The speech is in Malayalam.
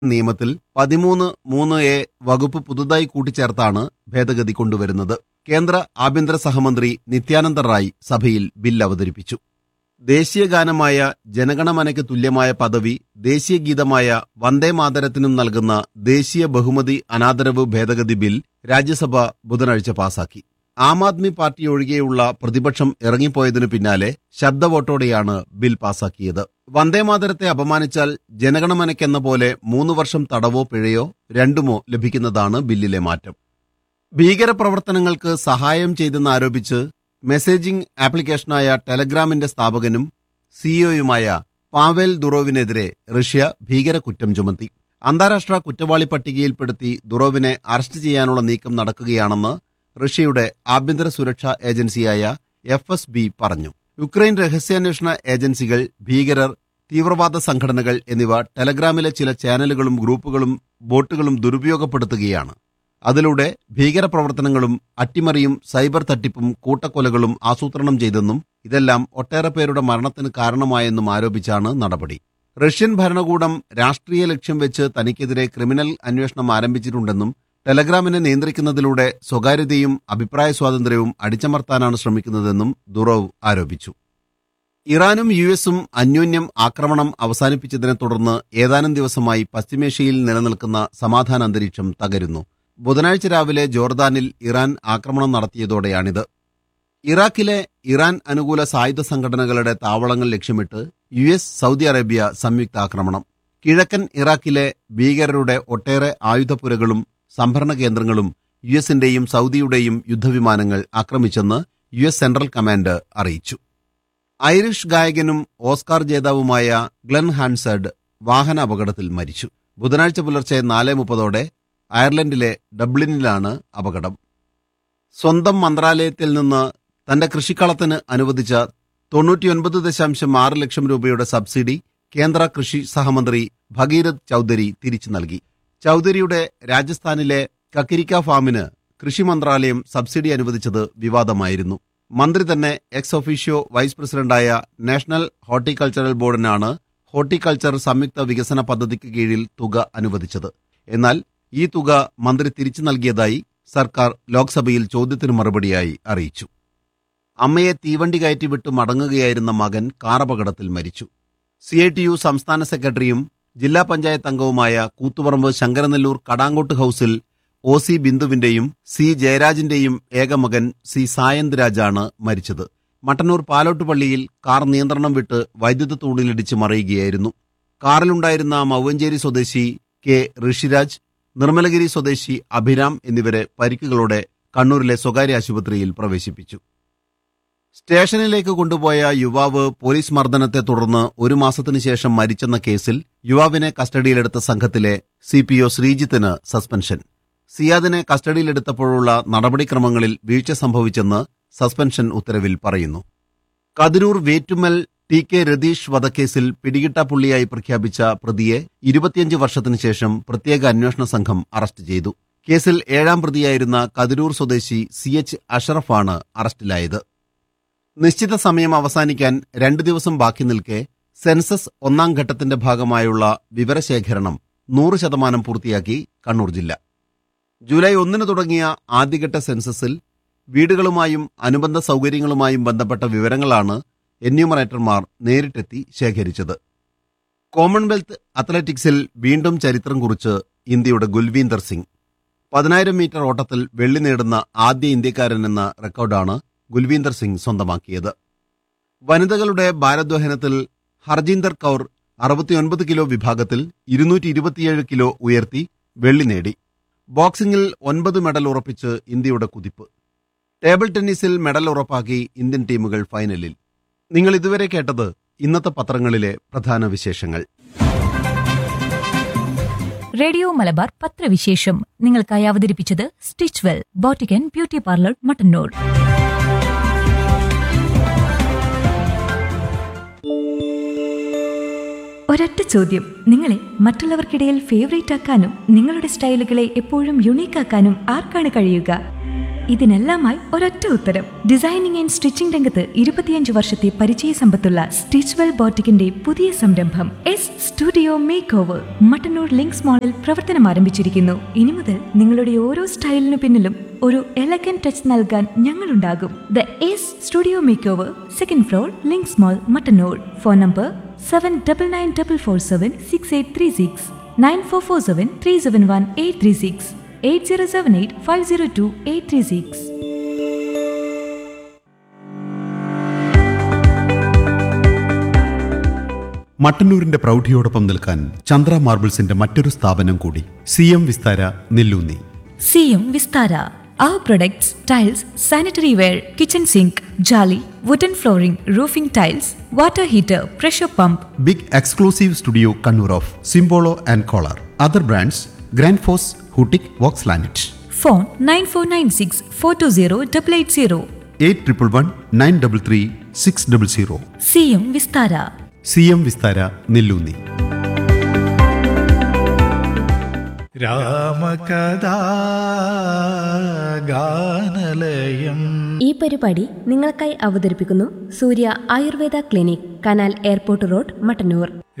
നിയമത്തിൽ പതിമൂന്ന് മൂന്ന് എ വകുപ്പ് പുതുതായി കൂട്ടിച്ചേർത്താണ് ഭേദഗതി കൊണ്ടുവരുന്നത് കേന്ദ്ര ആഭ്യന്തര സഹമന്ത്രി നിത്യാനന്ദ റായ് സഭയിൽ ബിൽ അവതരിപ്പിച്ചു ദേശീയ ഗാനമായ ജനഗണമനയ്ക്ക് തുല്യമായ പദവി ദേശീയ ഗീതമായ വന്ദേ മാതരത്തിനും നൽകുന്ന ദേശീയ ബഹുമതി അനാദരവ് ഭേദഗതി ബിൽ രാജ്യസഭ ബുധനാഴ്ച പാസാക്കി ആം ആദ്മി പാർട്ടി ഒഴികെയുള്ള പ്രതിപക്ഷം ഇറങ്ങിപ്പോയതിനു പിന്നാലെ ശബ്ദവോട്ടോടെയാണ് ബിൽ പാസാക്കിയത് വന്ദേമാതരത്തെ അപമാനിച്ചാൽ ജനഗണമനയ്ക്കെന്ന പോലെ മൂന്ന് വർഷം തടവോ പിഴയോ രണ്ടുമോ ലഭിക്കുന്നതാണ് ബില്ലിലെ മാറ്റം ഭീകരപ്രവർത്തനങ്ങൾക്ക് സഹായം ചെയ്തെന്നാരോപിച്ച് മെസ്സേജിംഗ് ആപ്ലിക്കേഷനായ ടെലഗ്രാമിന്റെ സ്ഥാപകനും സിഇഒയുമായ പാവേൽ ദുറോവിനെതിരെ റഷ്യ ഭീകരക്കുറ്റം ചുമത്തി അന്താരാഷ്ട്ര കുറ്റവാളി പട്ടികയിൽപ്പെടുത്തി ദുറോവിനെ അറസ്റ്റ് ചെയ്യാനുള്ള നീക്കം നടക്കുകയാണെന്ന് റഷ്യയുടെ ആഭ്യന്തര സുരക്ഷാ ഏജൻസിയായ എഫ് എസ് ബി പറഞ്ഞു യുക്രൈൻ രഹസ്യാന്വേഷണ ഏജൻസികൾ ഭീകരർ തീവ്രവാദ സംഘടനകൾ എന്നിവ ടെലഗ്രാമിലെ ചില ചാനലുകളും ഗ്രൂപ്പുകളും ബോട്ടുകളും ദുരുപയോഗപ്പെടുത്തുകയാണ് അതിലൂടെ ഭീകരപ്രവർത്തനങ്ങളും അട്ടിമറിയും സൈബർ തട്ടിപ്പും കൂട്ടക്കൊലകളും ആസൂത്രണം ചെയ്തെന്നും ഇതെല്ലാം ഒട്ടേറെ പേരുടെ മരണത്തിന് കാരണമായെന്നും ആരോപിച്ചാണ് നടപടി റഷ്യൻ ഭരണകൂടം രാഷ്ട്രീയ ലക്ഷ്യം വെച്ച് തനിക്കെതിരെ ക്രിമിനൽ അന്വേഷണം ആരംഭിച്ചിട്ടുണ്ടെന്നും ടെലഗ്രാമിനെ നിയന്ത്രിക്കുന്നതിലൂടെ സ്വകാര്യതയും അഭിപ്രായ സ്വാതന്ത്ര്യവും അടിച്ചമർത്താനാണ് ശ്രമിക്കുന്നതെന്നും ദുറോവ് ആരോപിച്ചു ഇറാനും യു എസും അന്യോന്യം ആക്രമണം അവസാനിപ്പിച്ചതിനെ തുടർന്ന് ഏതാനും ദിവസമായി പശ്ചിമേഷ്യയിൽ നിലനിൽക്കുന്ന സമാധാന അന്തരീക്ഷം തകരുന്നു ബുധനാഴ്ച രാവിലെ ജോർദാനിൽ ഇറാൻ ആക്രമണം നടത്തിയതോടെയാണിത് ഇറാഖിലെ ഇറാൻ അനുകൂല സായുധ സംഘടനകളുടെ താവളങ്ങൾ ലക്ഷ്യമിട്ട് യു എസ് സൗദി അറേബ്യ സംയുക്ത ആക്രമണം കിഴക്കൻ ഇറാഖിലെ ഭീകരരുടെ ഒട്ടേറെ ആയുധപ്പുരകളും സംഭരണ കേന്ദ്രങ്ങളും യു എസിന്റെയും സൗദിയുടെയും യുദ്ധവിമാനങ്ങൾ ആക്രമിച്ചെന്ന് യു എസ് സെൻട്രൽ കമാൻഡ് അറിയിച്ചു ഐറിഷ് ഗായകനും ഓസ്കാർ ജേതാവുമായ ഗ്ലെൻ ഹാൻസഡ് വാഹന അപകടത്തിൽ മരിച്ചു ബുധനാഴ്ച പുലർച്ചെ നാല് മുപ്പതോടെ അയർലൻഡിലെ ഡബ്ലിനിലാണ് അപകടം സ്വന്തം മന്ത്രാലയത്തിൽ നിന്ന് തന്റെ കൃഷിക്കളത്തിന് അനുവദിച്ച തൊണ്ണൂറ്റിയൊൻപത് ദശാംശം ആറ് ലക്ഷം രൂപയുടെ സബ്സിഡി കേന്ദ്ര കൃഷി സഹമന്ത്രി ഭഗീരഥ് ചൌധരി തിരിച്ചു നൽകി ചൌധരിയുടെ രാജസ്ഥാനിലെ കക്കിരിക്ക ഫാമിന് കൃഷി മന്ത്രാലയം സബ്സിഡി അനുവദിച്ചത് വിവാദമായിരുന്നു മന്ത്രി തന്നെ എക്സ് ഒഫീഷ്യോ വൈസ് പ്രസിഡന്റായ നാഷണൽ ഹോർട്ടിക്കൾച്ചറൽ ബോർഡിനാണ് ഹോർട്ടിക്കൾച്ചർ സംയുക്ത വികസന പദ്ധതിക്ക് കീഴിൽ തുക അനുവദിച്ചത് എന്നാൽ ഈ തുക മന്ത്രി തിരിച്ചു നൽകിയതായി സർക്കാർ ലോക്സഭയിൽ ചോദ്യത്തിന് മറുപടിയായി അറിയിച്ചു അമ്മയെ തീവണ്ടി കയറ്റി വിട്ട് മടങ്ങുകയായിരുന്ന മകൻ കാറപകടത്തിൽ മരിച്ചു സി ഐ ടി യു സംസ്ഥാന സെക്രട്ടറിയും ജില്ലാ പഞ്ചായത്ത് അംഗവുമായ കൂത്തുപറമ്പ് ശങ്കരനെല്ലൂർ കടാങ്കോട്ട് ഹൌസിൽ ഒ സി ബിന്ദുവിന്റെയും സി ജയരാജിന്റെയും ഏകമകൻ സി സായന്ത് രാജാണ് മരിച്ചത് മട്ടന്നൂർ പാലോട്ടുപള്ളിയിൽ കാർ നിയന്ത്രണം വിട്ട് വൈദ്യുത തൂണിലിടിച്ച് മറിയുകയായിരുന്നു കാറിലുണ്ടായിരുന്ന മൗവഞ്ചേരി സ്വദേശി കെ ഋഷിരാജ് നിർമ്മലഗിരി സ്വദേശി അഭിരാം എന്നിവരെ പരിക്കുകളോടെ കണ്ണൂരിലെ സ്വകാര്യ ആശുപത്രിയിൽ പ്രവേശിപ്പിച്ചു സ്റ്റേഷനിലേക്ക് കൊണ്ടുപോയ യുവാവ് പോലീസ് മർദ്ദനത്തെ തുടർന്ന് ഒരു മാസത്തിനു ശേഷം മരിച്ചെന്ന കേസിൽ യുവാവിനെ കസ്റ്റഡിയിലെടുത്ത സംഘത്തിലെ സി പി ഒ ശ്രീജിത്തിന് സസ്പെൻഷൻ സിയാദിനെ കസ്റ്റഡിയിലെടുത്തപ്പോഴുള്ള നടപടിക്രമങ്ങളിൽ വീഴ്ച സംഭവിച്ചെന്ന് സസ്പെൻഷൻ ഉത്തരവിൽ പറയുന്നു കതിരൂർ വേറ്റുമൽ ടി കെ രതീഷ് വധക്കേസിൽ പിടികിട്ടാപ്പുള്ളിയായി പ്രഖ്യാപിച്ച പ്രതിയെ ഇരുപത്തിയഞ്ച് വർഷത്തിനു ശേഷം പ്രത്യേക അന്വേഷണ സംഘം അറസ്റ്റ് ചെയ്തു കേസിൽ ഏഴാം പ്രതിയായിരുന്ന കതിരൂർ സ്വദേശി സി എച്ച് അഷറഫാണ് അറസ്റ്റിലായത് നിശ്ചിത സമയം അവസാനിക്കാൻ രണ്ടു ദിവസം ബാക്കി നിൽക്കെ സെൻസസ് ഒന്നാം ഘട്ടത്തിന്റെ ഭാഗമായുള്ള വിവരശേഖരണം നൂറ് ശതമാനം പൂർത്തിയാക്കി കണ്ണൂർ ജില്ല ജൂലൈ ഒന്നിന് തുടങ്ങിയ ആദ്യഘട്ട സെൻസസിൽ വീടുകളുമായും അനുബന്ധ സൗകര്യങ്ങളുമായും ബന്ധപ്പെട്ട വിവരങ്ങളാണ് എന്യൂമറേറ്റർമാർ നേരിട്ടെത്തി ശേഖരിച്ചത് കോമൺവെൽത്ത് അത്ലറ്റിക്സിൽ വീണ്ടും ചരിത്രം കുറിച്ച് ഇന്ത്യയുടെ ഗുൽവീന്ദർ സിംഗ് പതിനായിരം മീറ്റർ ഓട്ടത്തിൽ വെള്ളി നേടുന്ന ആദ്യ ഇന്ത്യക്കാരൻ എന്ന റെക്കോർഡാണ് ഗുൽവീന്ദർ സിംഗ് സ്വന്തമാക്കിയത് വനിതകളുടെ ഭാരദ്വഹനത്തിൽ ഹർജീന്ദർ കൗർ അറുപത്തിയൊൻപത് കിലോ വിഭാഗത്തിൽ ഇരുന്നൂറ്റി ഇരുപത്തിയേഴ് കിലോ ഉയർത്തി വെള്ളി നേടി ബോക്സിംഗിൽ ഒൻപത് മെഡൽ ഉറപ്പിച്ച് ഇന്ത്യയുടെ കുതിപ്പ് ടേബിൾ ടെന്നീസിൽ മെഡൽ ഉറപ്പാക്കി ഇന്ത്യൻ ടീമുകൾ ഫൈനലിൽ നിങ്ങൾ ഇതുവരെ കേട്ടത് ഇന്നത്തെ പത്രങ്ങളിലെ പ്രധാന വിശേഷങ്ങൾ റേഡിയോ മലബാർ പത്രവിശേഷം നിങ്ങൾക്കായി അവതരിപ്പിച്ചത് stitch well boutique beauty parlour Mattannur ഒരൊറ്റ ചോദ്യം നിങ്ങളെ മറ്റുള്ളവർക്കിടയിൽ ഫേവറേറ്റ് ആക്കാനും നിങ്ങളുടെ സ്റ്റൈലുകളെ എപ്പോഴും യുണീക്ക് ആക്കാനും ആർക്കാണ് കഴിയുക ഇതിനെല്ലാമായി ഒരൊറ്റ ഉത്തരം ഡിസൈനിങ് ആൻഡ് സ്റ്റിച്ചിംഗ് രംഗത്ത് ഇരുപത്തിയഞ്ച് വർഷത്തെ പരിചയ സമ്പത്തുള്ള സ്റ്റിച്ച്വെൽ ബോട്ടിക്കിന്റെ പുതിയ സംരംഭം S studio makeover Mattannur Links മാളിൽ പ്രവർത്തനം ആരംഭിച്ചിരിക്കുന്നു ഇനി മുതൽ നിങ്ങളുടെ ഓരോ സ്റ്റൈലിനു പിന്നിലും ഒരു എലഗൻ ടച്ച് നൽകാൻ ഞങ്ങളുണ്ടാകും the S studio makeover second floor Links mall Mattannur phone number seven double nine double four seven six eight three six nine four four seven three seven one eight three six eight zero seven eight five zero two eight three six മട്ടന്നൂരിന്റെ പ്രൗഢിയോടൊപ്പം നിൽക്കാൻ ചന്ദ്ര മാർബിൾസിന്റെ മറ്റൊരു സ്ഥാപനം കൂടി C M Vistara Nellunni C M Vistara our products tiles sanitary ware kitchen sink ജാലി wooden flooring roofing tiles water heater pressure pump big exclusive studio Kannur of Simpolo and Kohler other brands grand ഫോസ് ഹൂട്ടിക് വോക്സ് ലാനറ്റ് phone nine four nine six four two zero double eight zero eight triple one nine double three six double zero C M Vistara C M Vistara Nellunni Ramakatha Ganalayam ഈ പരിപാടി നിങ്ങൾക്കായി അവതരിപ്പിക്കുന്നു സൂര്യ ആയുർവേദ ക്ലിനിക് കനാൽ എയർപോർട്ട് റോഡ് മട്ടന്നൂർ